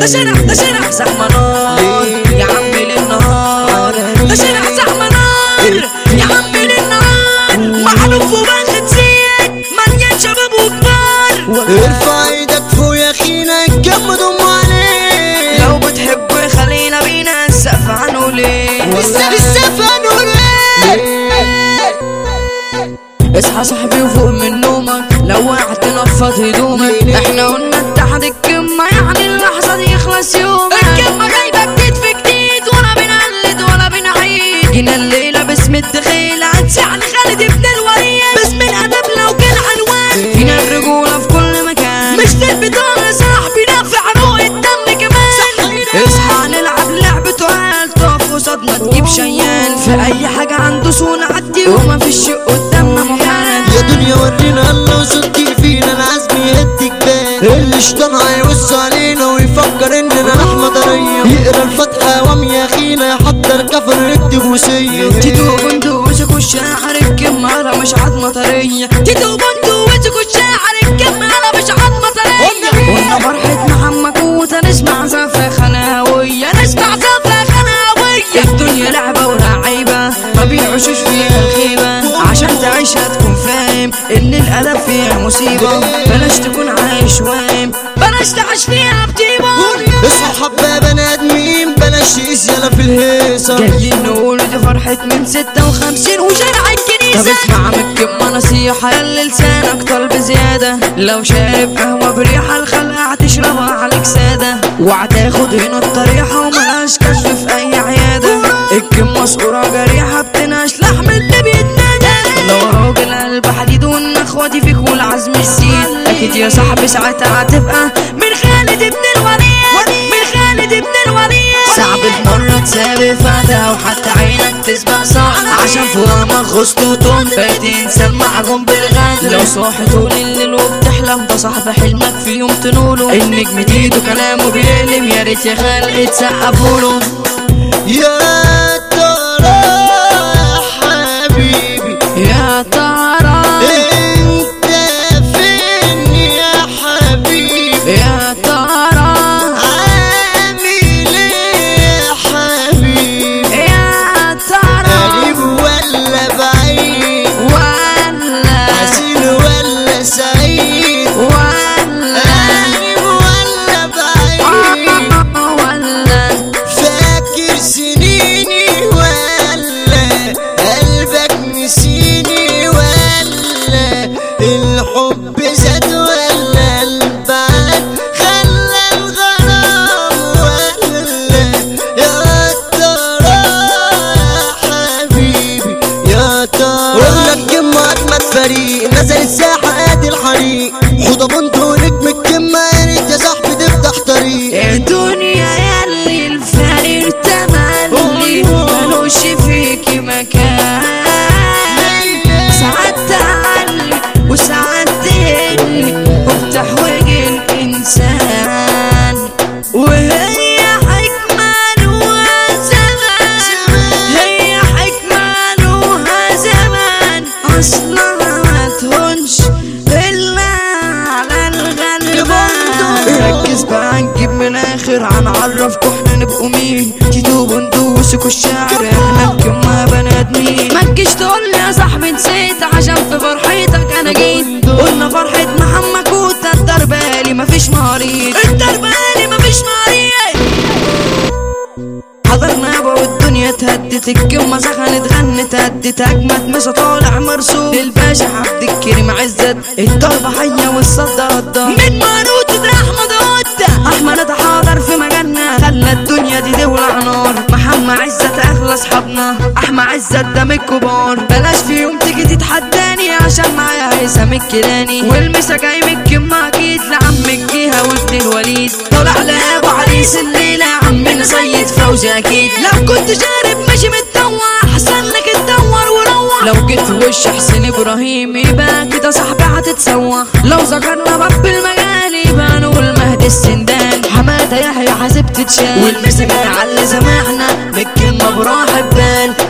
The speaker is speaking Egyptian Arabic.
شارع ده شارع زحمة نار يا عم للنهار ده شارع زحمة نار يا عم للنهار معروف وباخد زيت مليان شباب وكبار ارفع ايدك فوق يا اخينا الجنب ضم عليه لو بتحبوا خلينا بينا نسقف عنه ليه السفن اصحى صاحبي وفوق من نومك لو وقعت نفض هدومك احنا قلنا اتحد الكمة يعني اللحظة دي يخلص يومك الكمة جايبة جديد في جديد ولا بنقلد ولا بنعيد جينا الليلة باسم الدخيلة هتسعني خالد ابن الوليد باسم الأدب لو كان عنوان فينا الرجولة في كل مكان مش في البطانة صاحبي لا في عروق الدم كمان اصحى نلعب لعبة عيال تقف قصادنا تجيب شيال في أي حاجة عنده سونا عدي وما فيش شيء قدامنا محال يا دنيا ورينا الله صدقي فينا العزم يهد جبال اللي اشتان هيوص علينا ويفكر اننا لحمة طرية يقرا الفاتحة وام يا اخينا يحضر كفر يكتب وصية تيتو بندو وسكو الشاعر الكمارة مش عظمة طرية تيتو بندو وسكو الشاعر الكمارة مش عظمة طرية قلنا فرحة محمد كوتا نسمع زفة خناوية نسمع زفة خناوية الدنيا لعبة ولعيبة ما بيعيشوش فيها الخيبة عشان تعيشها تكون فاهم ان الألم فيها مصيبة بلاش تكون عايش واهم بلاش تعيش فيها بطيبة اصحى حبة بني ادمين بلاش تقيس يلا في الهيصة جايين نقول دي فرحة من ستة وخمسين وشارع طب الكنيسة اسمع من الكلمة نصيحة خلي لسانك طلب زيادة لو شارب قهوة بريحة الخلقة هتشربها عليك سادة وهتاخد هنا الطريحة وملهاش كشف في أي عيادة الكم مسقورة جريحة بتناش لحم اللي بيتنادى لو راجل قلب حديد والنخوة دي فيك والعزم السيد أكيد يا صاحبي ساعتها هتبقى من خالد ابن الوليد من خالد ابن الوليد صعب مرة تسابق فتى وحتى عينك تسبق صح عشان فوق غصت وتوم بقيت انسان معجون بالغد لو صاحي طول الليل وبتحلم ده صاحب حلمك في يوم تنوله النجم ايده كلامه بيقلم يا ريت يا خلق تسقفوله يا ترى يا حبيبي يا ترى انت فين يا حبيبي يا ترى عامل ايه يا حبيبي يا ترى قريب ولا بعيد ولا حزين ولا سعيد ولا قريب ولا بعيد ولا فاكر سنيني ولا قلبك نسيني ولا الحب زاد ولا البعد خلى الغرام ولا يا ترى يا حبيبي يا ترى قلنا الكلمة أجمد فريق نزل الساحة ادي الحريق خد بنت ونجم الكلمة يا ريت يا صاحبي تفتح طريق الدنيا يلي الفقير تملي ملوش فيكي مكان ساعات تعلي وساعات تقل وبتحوج الإنسان وهي حكمة لها زمان هي حكمة لها زمان أصلها ما تهونش إلا على الغلبان ركز بقى نجيب من الآخر هنعرفكوا احنا نبقوا مين تيتو بندوسكوا الشعر احنا بكم بني آدمين ما تجيش تقول لي يا صاحبي نسيت عشان في فرحتك أنا جيت قلنا فرحة محمد كوتا الدرب قالي مفيش مريض الدرب قالي مفيش مريض حضرنا يابا والدنيا تهدت الكلمة سخنت غنت هدت أجمد مسا طالع مرسوم الباشا عبد الكريم عزت الضربة حية والصدى هدى من ماروت ده أحمد هدى أحمد ده حاضر في مجالنا خلى الدنيا دي دولة نار محمد عزت أغلى أصحابنا أحمد عزت ده من الكبار بلاش في يوم تيجي تتحداني عشان معايا هيثم الكيلاني والمسا جاي من الكلمة أكيد لعم الجيهة وابن الوليد طلع لأبو عريس الليلة عمنا سيد فوزي أكيد لو كنت شارب ماشي متدور أحسن لك تدور وروح لو جيت في وش حسين إبراهيم يبقى كده صاحبي هتتسوى لو ذكرنا باب المجال يبقى نقول مهدي السندان حمادة يحيى حاسب تتشال والمسا جاي على زماننا بالكلمة براحة بال